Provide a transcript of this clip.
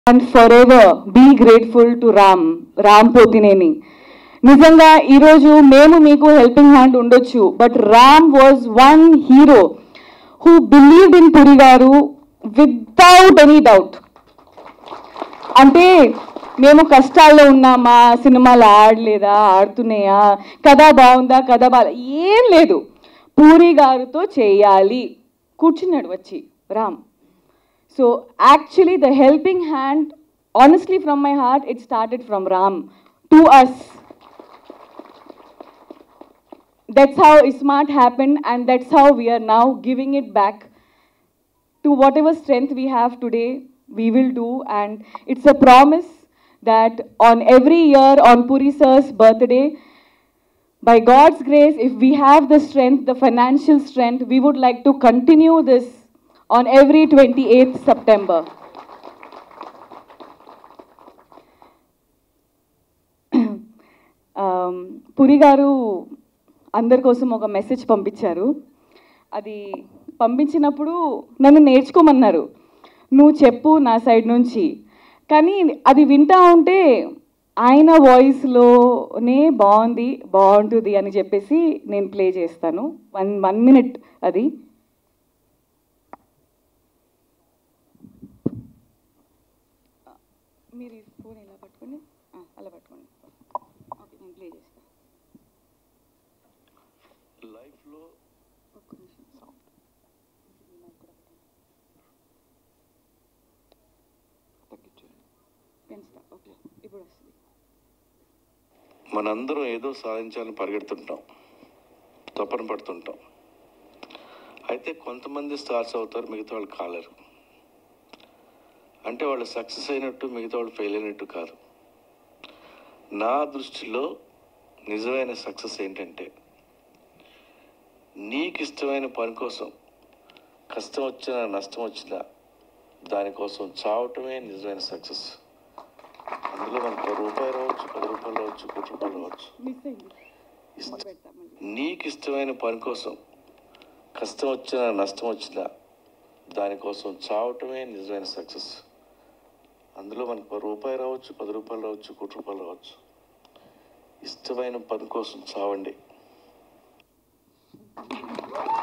and for ever be grateful to Ram Ram Pothineni నిజంగా ఈరోజు మేము మీకు హెల్పింగ్ హ్యాండ్ ఉండొచ్చు but Ram was one hero who believed in Puri garu without any doubt అంటే మేము కష్టాల్లో ఉన్నామా సినిమాలు ఆడలేదా ఆడుతున్నాయా కథ బాగుందా కథ బాగా ఏం లేదు పూరి గారితో చేయాలి కూర్చున్నాడు వచ్చి Ram so actually the helping hand honestly from my heart it started from Ram to us that's how Ismart happened and that's how we are now giving it back to whatever strength we have today we will do and it's a promise that on every year on Puri sir's birthday by God's grace if we have the strength the financial strength we would like to continue this on every 28th September um, Puri garu అందరి కోసం ఒక message పంపించారు అది పంపించినప్పుడు నన్ను నేర్చుకోమన్నారు నువ్వు చెప్పు నా సైడ్ నుంచి కానీ అది వింటా ఉంటే ఆయన వాయిస్లోనే బాగుంది బాగుంటుంది అని చెప్పేసి నేను ప్లే చేస్తాను వన్ వన్ మినిట్ అది మీరు ఈ ఫోన్ ఇలా పట్టుకోండి ఆ, అలా పట్టుకోండి ఓకే నేను ప్లే చేస్తాను లైఫ్లో ఒక్క నిమిషం సౌండ్ తగ్గించండి పెంచుతా ఓకే ఇప్పుడు వస్తుంది మనందరం ఏదో సాధించాలని పరిగెడుతుంటాం తపన పడుతుంటాం అయితే కొంతమంది స్టార్స్ అవుతారు మిగతా వాళ్ళు కాలేరు అంటే వాళ్ళు సక్సెస్ అయినట్టు మిగతా వాళ్ళు ఫెయిల్ అయినట్టు కాదు నా దృష్టిలో నిజమైన సక్సెస్ ఏంటంటే నీకు ఇష్టమైన పని కోసం కష్టం వచ్చినా నష్టం వచ్చినా దానికోసం చావటమే నిజమైన సక్సెస్ అందులో మనకు ఒక రూపాయి రావచ్చు పది రూపాయలు రావచ్చు కోటి రూపాయలు రావచ్చు మిస్ అయింది ఇష్ట- పెడతా మళ్ళీ నీకు ఇష్టమైన పని కోసం కష్టం వచ్చినా నష్టం వచ్చినా దానికోసం చావటమే నిజమైన సక్సెస్ అందులో మనకు ఒక రూపాయి రావచ్చు పది రూపాయలు రావచ్చు కోటి రూపాయలు రావచ్చు ఇష్టమైన పని కోసం చావండి